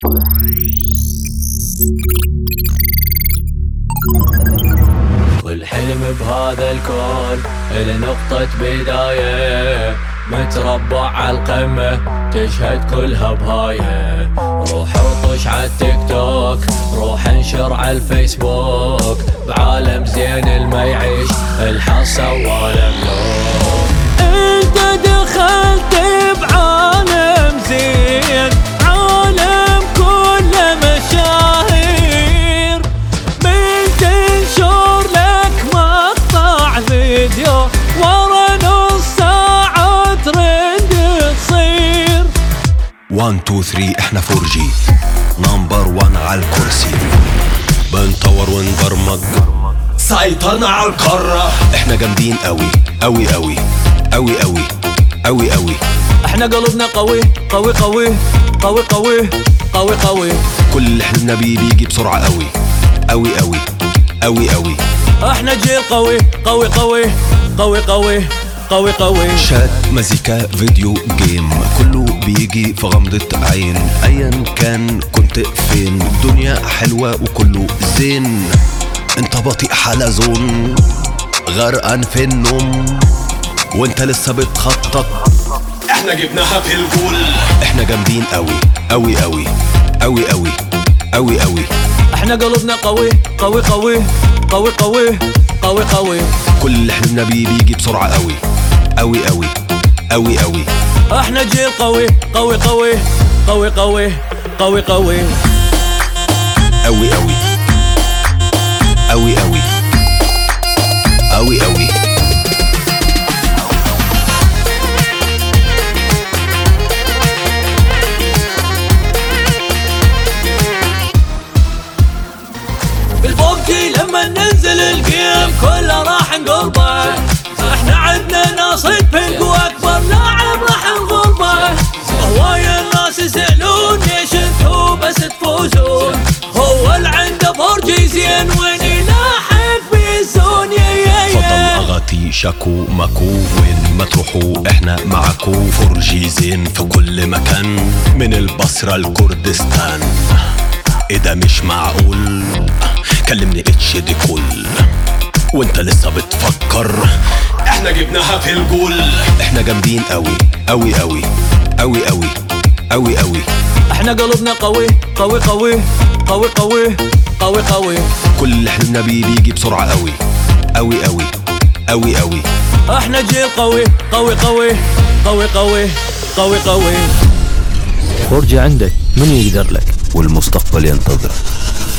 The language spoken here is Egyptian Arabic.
كل حلم بهذا الكون إلى نقطة بداية متربع على القمة تشهد كلها بهاية روح اطش على التيك توك روح انشر على الفيسبوك بعالم زين الما يعيش الحصة ولا ملوك انت دخلت بعالم زين عالم كله مشاهير من تنشر لك مقطع فيديو ورا نص ساعة ترند تصير 1 2 3 احنا 4 جي نمبر 1 على الكرسي بنطور ونبرمج سيطرنا على القارة احنا جامدين قوي قوي قوي قوي قوي قوي قوي احنا قلوبنا قوي قوي قوي قوي قوي قوي قوي كل اللي حلمنا بيه بيجي بسرعة قوي قوي قوي قوي قوي احنا جيل قوي قوي قوي قوي قوي قوي قوي شات مزيكا فيديو جيم كله بيجي في غمضة عين ايا كان كنت فين الدنيا حلوة وكله زين انت بطيء حلزون غرقان في النوم وانت لسه بتخطط احنا جبناها في الجول احنا جامدين قوي قوي قوي قوي قوي قوي قوي احنا قلوبنا قوي قوي قوي قوي قوي قوي قوي كل اللي حلمنا بيه بيجي بسرعة قوي قوي قوي قوي قوي احنا جيل قوي قوي قوي قوي قوي قوي قوي قوي قوي قوي قوي قوي قوي بالبوبجي لما ننزل الجيم كله راح نقربه احنا عندنا ناس بينج واكبر لاعب راح نضربه هواية الناس يسألون ليش انتو بس تفوزون هو اللي عنده فرجي زين وين يلاحق بالزون يا يا فضل يا اغاتي شاكو ماكو وين ما تروحوا احنا معاكو فرجي زين في كل مكان من البصرة لكردستان ايه ده مش معقول كلمني اتش دي كل وانت لسه بتفكر احنا جبناها في الجول احنا جامدين قوي قوي قوي قوي قوي قوي قوي احنا قلوبنا قوي قوي قوي قوي قوي قوي قوي كل اللي حلمنا بيه بيجي بسرعة قوي قوي قوي قوي قوي احنا جيل قوي قوي قوي قوي قوي قوي قوي فرجة عندك من يقدر لك والمستقبل ينتظر